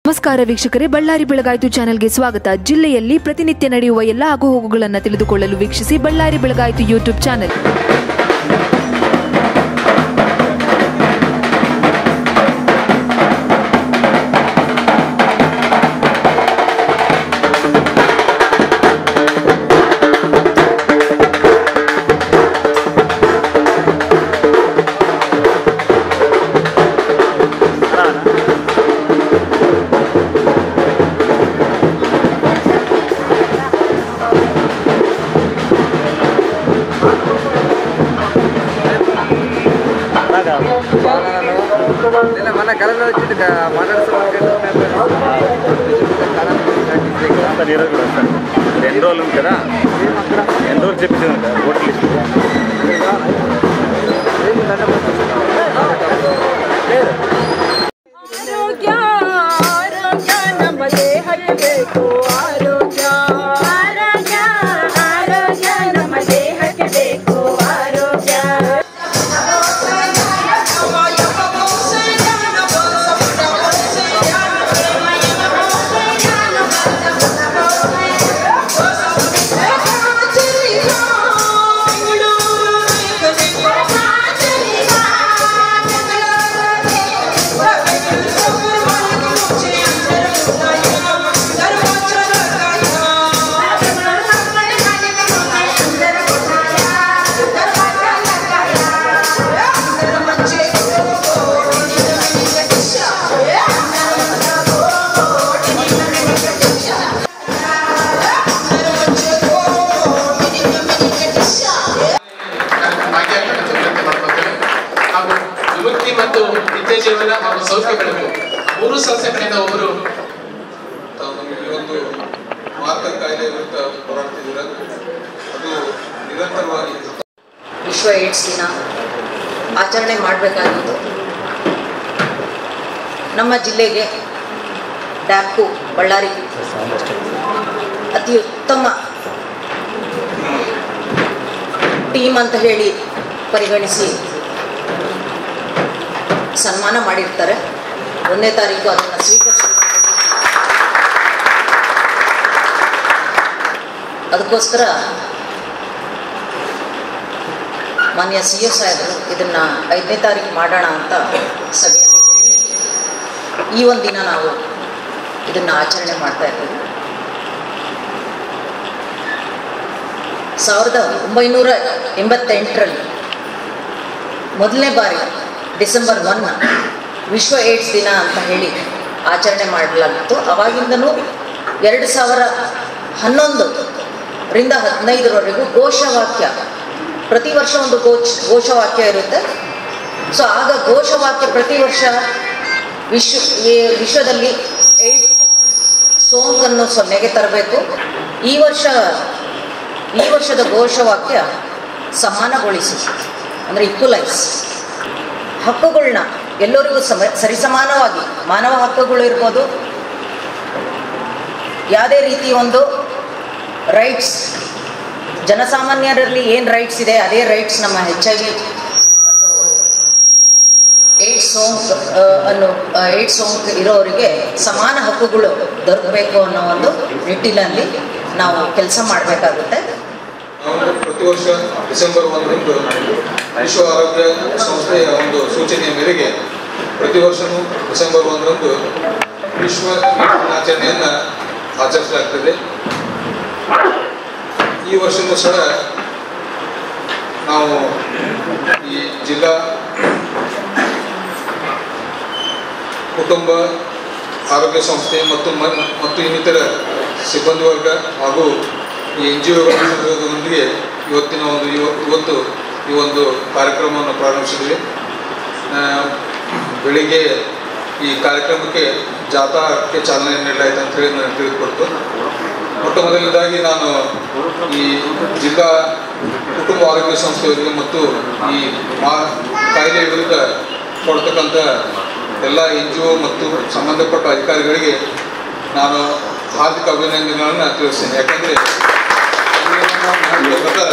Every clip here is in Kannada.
ನಮಸ್ಕಾರ ವೀಕ್ಷಕರೇ ಬಳ್ಳಾರಿ ಬೆಳಗಾಯಿತು ಚಾನೆಲ್ಗೆ ಸ್ವಾಗತ ಜಿಲ್ಲೆಯಲ್ಲಿ ಪ್ರತಿನಿತ್ಯ ನಡೆಯುವ ಎಲ್ಲ ಆಗುಹೋಗುಗಳನ್ನು ತಿಳಿದುಕೊಳ್ಳಲು ವೀಕ್ಷಿಸಿ ಬಳ್ಳಾರಿ ಬೆಳಗಾಯಿತು ಯೂಟ್ಯೂಬ್ ಚಾನೆಲ್ ಇಲ್ಲ మన కళలో వచ్చింది సార్ ఈరోజు కూడా సార్ రెండు రోజులు ఉంది కదా ఎన్ని రోజులు చెప్పింది కదా ఓటర్ లిస్ట్ ಆರೋಗ್ಯ ಆರೋಗ್ಯ ನಮ್ಮ ದೇಹಕ್ಕೆ ಬೇಕು ಆರೋಗ್ಯ ಆರೋಗ್ಯ ಆರೋಗ್ಯ ನಮ್ಮ ದೇಹಕ್ಕೆ ಬೇಕು ಆರೋಗ್ಯ ಭಾಗ್ಯಗಳನ್ನು ಮಾಡ್ಕೊಳ್ತೇವೆ ಹಾಗೂ ವಿಮುಕ್ತಿ ಮತ್ತು ನಿತ್ಯ ಜೀವನ ಹಾಗೂ ಸೌಖ್ಯ ಬೆಳಕು ಮೂರು ಸಂಸ್ಥೆ ಕಡೆಯಿಂದ ಒಬ್ಬರು ತಾವು ನಮಗೆ ಈ ಒಂದು ಮಾರ್ಕ ಕಾಯಿಲೆ ವಿರುದ್ಧ ಹೋರಾಡ್ತಿದ್ದೀರ ಅದು ನಿರಂತರವಾಗಿ ವಿಶ್ವ ಏಡ್ಸ್ ದಿನ ಆಚರಣೆ ಮಾಡಬೇಕಾಗಿದ್ದು ನಮ್ಮ ಜಿಲ್ಲೆಗೆ ಡ್ಯಾಕು ಬಳ್ಳಾರಿ ಅತಿ ಉತ್ತಮ ಟೀಮ್ ಅಂತ ಹೇಳಿ ಪರಿಗಣಿಸಿ ಸನ್ಮಾನ ಮಾಡಿರ್ತಾರೆ ಒಂದನೇ ತಾರೀಕು ಅದನ್ನು ಸ್ವೀಕರಿಸಿ ಅದಕ್ಕೋಸ್ಕರ ಮಾನ್ಯ ಸಿ ಎಸ್ ಸಾಹೇಬರು ಇದನ್ನು ಐದನೇ ತಾರೀಕು ಮಾಡೋಣ ಅಂತ ಸಭೆಯಲ್ಲಿ ಹೇಳಿ ಈ ಒಂದು ದಿನ ನಾವು ಇದನ್ನು ಆಚರಣೆ ಮಾಡ್ತಾ ಇದ್ದೀವಿ ಸಾವಿರದ ಒಂಬೈನೂರ ಎಂಬತ್ತೆಂಟರಲ್ಲಿ ಮೊದಲನೇ ಬಾರಿ ಡಿಸೆಂಬರ್ ಒನ್ ವಿಶ್ವ ಏಡ್ಸ್ ದಿನ ಅಂತ ಹೇಳಿ ಆಚರಣೆ ಮಾಡಲಾಗಿತ್ತು ಅವಾಗಿಂದನೂ ಎರಡು ಸಾವಿರ ಹನ್ನೊಂದು ರಿಂದ ಹದಿನೈದರವರೆಗೂ ಘೋಷವಾಕ್ಯ ಪ್ರತಿ ವರ್ಷ ಒಂದು ಘೋಷ ಘೋಷವಾಕ್ಯ ಇರುತ್ತೆ ಸೊ ಆಗ ಘೋಷವಾಕ್ಯ ಪ್ರತಿ ವರ್ಷ ವಿಶ್ವ ಈ ವಿಶ್ವದಲ್ಲಿ ಏಡ್ಸ್ ಸೋಂಕನ್ನು ಸೊನ್ನೆಗೆ ತರಬೇಕು ಈ ವರ್ಷ ಈ ವರ್ಷದ ಘೋಷವಾಕ್ಯ ಸಮಾನಗೊಳಿಸಿ ಅಂದರೆ ಇಕ್ವಲೈಸ್ ಹಕ್ಕುಗಳನ್ನ ಎಲ್ಲರಿಗೂ ಸಮ ಸರಿಸಮಾನವಾಗಿ ಮಾನವ ಹಕ್ಕುಗಳು ಇರ್ಬೋದು ಯಾವುದೇ ರೀತಿ ಒಂದು ರೈಟ್ಸ್ ಜನಸಾಮಾನ್ಯರಲ್ಲಿ ಏನು ರೈಟ್ಸ್ ಇದೆ ಅದೇ ರೈಟ್ಸ್ ನಮ್ಮ ಹೆಚ್ ಐ ವಿ ಮತ್ತು ಏಡ್ಸ್ ಸೋಂಕ್ ಆ, ಅನ್ನು ಆ, ಏಡ್ಸ್ ಸೋಂಕ್ ಇರೋರಿಗೆ ಸಮಾನ ಹಕ್ಕುಗಳು ದೊರಕಬೇಕು ಅನ್ನೋ ಒಂದು ನಿಟ್ಟಿನಲ್ಲಿ ನಾವು ಕೆಲಸ ಮಾಡಬೇಕಾಗುತ್ತೆ ನಾವು ಪ್ರತಿ ವರ್ಷ ಡಿಸೆಂಬರ್ ಒಂದರಂದು ವಿಶ್ವ ಆರೋಗ್ಯ ಸಂಸ್ಥೆಯ ಒಂದು ಸೂಚನೆಯ ಮೇರೆಗೆ ಪ್ರತಿ ವರ್ಷವೂ ಡಿಸೆಂಬರ್ ಒಂದರಂದು ವಿಶ್ವ ಏಡ್ಸ್ ದಿನಾಚರಣೆಯನ್ನು ಆಚರಿಸಲಾಗ್ತದೆ ಈ ವರ್ಷವೂ ಸಹ ನಾವು ಈ ಜಿಲ್ಲಾ ಕುಟುಂಬ ಆರೋಗ್ಯ ಸಂಸ್ಥೆ ಮತ್ತು ಮ- ಮತ್ತು ಇನ್ನಿತರ ಸಿಬ್ಬಂದಿ ವರ್ಗ ಹಾಗೂ ಈ ಎನ್ ಜಿ ಒಗಳೊಂದಿಗೆ ಇವತ್ತಿನ ಒಂದು ಇವ- ಇವತ್ತು ಈ ಒಂದು ಕಾರ್ಯಕ್ರಮವನ್ನು ಪ್ರಾರಂಭಿಸಿದ್ವಿ ಆ, ಬೆಳಿಗ್ಗೆ ಈ ಕಾರ್ಯಕ್ರಮಕ್ಕೆ ಜಾಥಾಕ್ಕೆ ಚಾಲನೆ ನೀಡಲಾಯಿತು ಅಂತ ಹೇಳಿ ನನಗೆ ತಿಳಿದುಕೊಟ್ಟು ಮೊಟ್ಟ ಮೊದಲನೇದಾಗಿ ನಾನು ಈ ಜಿಲ್ಲಾ ಕುಟುಂಬ ಆರೋಗ್ಯ ಸಂಸ್ಥೆಯವರಿಗೆ ಮತ್ತು ಈ ಮಾ ಕಾಯಿಲೆ ವಿರುದ್ಧ ಕೊಡ್ತಕ್ಕಂಥ ಎಲ್ಲ ಎನ್ ಜಿ ಒ ಮತ್ತು ಸಂಬಂಧಪಟ್ಟ ಅಧಿಕಾರಿಗಳಿಗೆ ನಾನು ಹಾರ್ದಿಕ ಅಭಿನಂದನೆಗಳನ್ನು ತಿಳಿಸ್ತೇನೆ ಯಾಕಂದರೆ ಪ್ರಕಾರ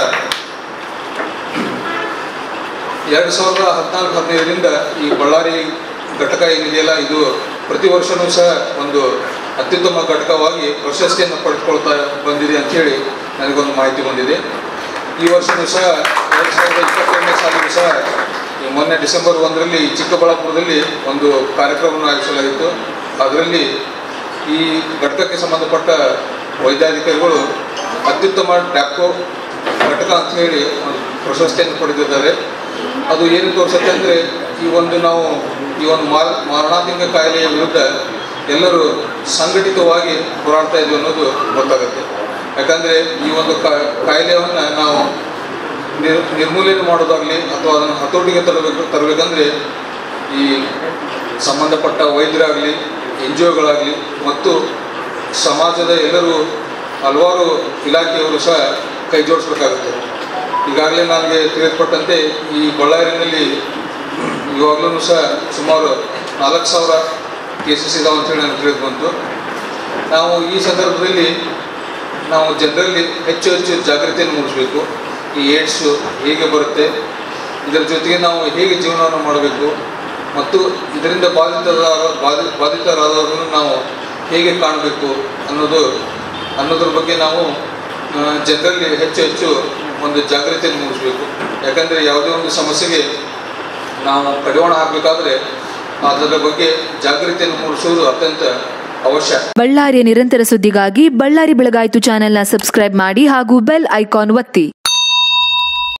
ಎರಡು ಸಾವಿರದ ಹದಿನಾಲ್ಕು ಹದಿನೈದರಿಂದ ಈ ಬಳ್ಳಾರಿ ಘಟಕ ಏನಿದೆಯಲ್ಲ ಇದು ಪ್ರತಿ ವರ್ಷವೂ ಸಹ ಒಂದು ಅತ್ಯುತ್ತಮ ಘಟಕವಾಗಿ ಪ್ರಶಸ್ತಿಯನ್ನು ಪಡೆದುಕೊಳ್ತಾ ಬಂದಿದೆ ಅಂಥೇಳಿ ನನಗೊಂದು ಮಾಹಿತಿ ಬಂದಿದೆ ಈ ವರ್ಷವೂ ಸಹ ಎರಡು ಸಾವಿರದ ಇಪ್ಪತ್ತೆರಡನೇ ಸಾಲಿಗೂ ಸಹ ಈ ಮೊನ್ನೆ ಡಿಸೆಂಬರ್ ಒಂದರಲ್ಲಿ ಚಿಕ್ಕಬಳ್ಳಾಪುರದಲ್ಲಿ ಒಂದು ಕಾರ್ಯಕ್ರಮವನ್ನು ಆಯೋಜಿಸಲಾಗಿತ್ತು ಅದರಲ್ಲಿ ಈ ಘಟಕಕ್ಕೆ ಸಂಬಂಧಪಟ್ಟ ವೈದ್ಯಾಧಿಕಾರಿಗಳು ಅತ್ಯುತ್ತಮ ಡ್ಯಾಪ್ಕೋ ಘಟಕ ಅಂತ ಹೇಳಿ ಒಂದು ಪ್ರಶಸ್ತಿಯನ್ನು ಪಡೆದಿದ್ದಾರೆ ಅದು ಏನು ತೋರಿಸುತ್ತೆ ಅಂದರೆ ಈ ಒಂದು ನಾವು ಈ ಒಂದು ಮಾರ ಮಾರಣಾಂತಿಕ ಕಾಯಿಲೆಯ ವಿರುದ್ಧ ಎಲ್ಲರೂ ಸಂಘಟಿತವಾಗಿ ಹೋರಾಡ್ತಾ ಇದ್ವಿ ಅನ್ನೋದು ಗೊತ್ತಾಗುತ್ತೆ ಯಾಕಂದರೆ ಈ ಒಂದು ಕಾ- ಕಾಯಿಲೆಯನ್ನು ನಾವು ನಿರ್ ನಿರ್ಮೂಲನೆ ಮಾಡೋದಾಗಲಿ ಅಥವಾ ಅದನ್ನು ಹತೋಟಿಗೆ ತರಬೇಕು ತರಬೇಕಂದ್ರೆ ಈ ಸಂಬಂಧಪಟ್ಟ ವೈದ್ಯರಾಗಲಿ ಎನ್ ಜಿ ಒಗಳಾಗಲಿ ಮತ್ತು ಸಮಾಜದ ಎಲ್ಲರೂ ಹಲವಾರು ಇಲಾಖೆಯವರು ಸಹ ಕೈ ಜೋಡಿಸ್ಬೇಕಾಗುತ್ತೆ ಈಗಾಗಲೇ ನನಗೆ ತಿಳಿಯಲ್ಪಟ್ಟಂತೆ ಈ ಬಳ್ಳಾರಿನಲ್ಲಿ ಇವಾಗಲೂ ಸಹ ಸುಮಾರು ನಾಲ್ಕು ಸಾವಿರ ಕೇಸಸ್ ಇದಾವೆ ಅಂತೇಳಿ ನನಗೆ ತಿಳಿದು ಬಂತು ನಾವು ಈ ಸಂದರ್ಭದಲ್ಲಿ ನಾವು ಜನರಲ್ಲಿ ಹೆಚ್ಚು ಹೆಚ್ಚು ಜಾಗೃತಿಯನ್ನು ಮೂಡಿಸಬೇಕು ಈ ಏಡ್ಸು ಹೇಗೆ ಬರುತ್ತೆ ಇದರ ಜೊತೆಗೆ ನಾವು ಹೇಗೆ ಜೀವನವನ್ನು ಮಾಡಬೇಕು ಮತ್ತು ಇದರಿಂದ ಬಾಧಿತರಾದ ಬಾಧಿ ಬಾಧಿತರಾದವರನ್ನು ನಾವು ಹೇಗೆ ಕಾಣಬೇಕು ಅನ್ನೋದು ಅನ್ನೋದ್ರ ಬಗ್ಗೆ ನಾವು ಆ, ಜನರಲ್ಲಿ ಹೆಚ್ಚು ಹೆಚ್ಚು ಒಂದು ಜಾಗೃತಿಯನ್ನು ಮೂಡಿಸಬೇಕು ಯಾಕಂದರೆ ಯಾವುದೇ ಒಂದು ಸಮಸ್ಯೆಗೆ ನಾವು ಕಡಿವಾಣ ಹಾಕಬೇಕಾದ್ರೆ ಅದರ ಬಗ್ಗೆ ಜಾಗೃತಿಯನ್ನು ಮೂಡಿಸುವುದು ಅತ್ಯಂತ ಅವಶ್ಯ ಬಳ್ಳಾರಿಯ ನಿರಂತರ ಸುದ್ದಿಗಾಗಿ ಬಳ್ಳಾರಿ ಬೆಳಗಾಯಿತು ಚಾನೆಲ್ನ ಸಬ್ಸ್ಕ್ರೈಬ್ ಮಾಡಿ ಹಾಗೂ ಬೆಲ್ ಐಕಾನ್ ಒತ್ತಿ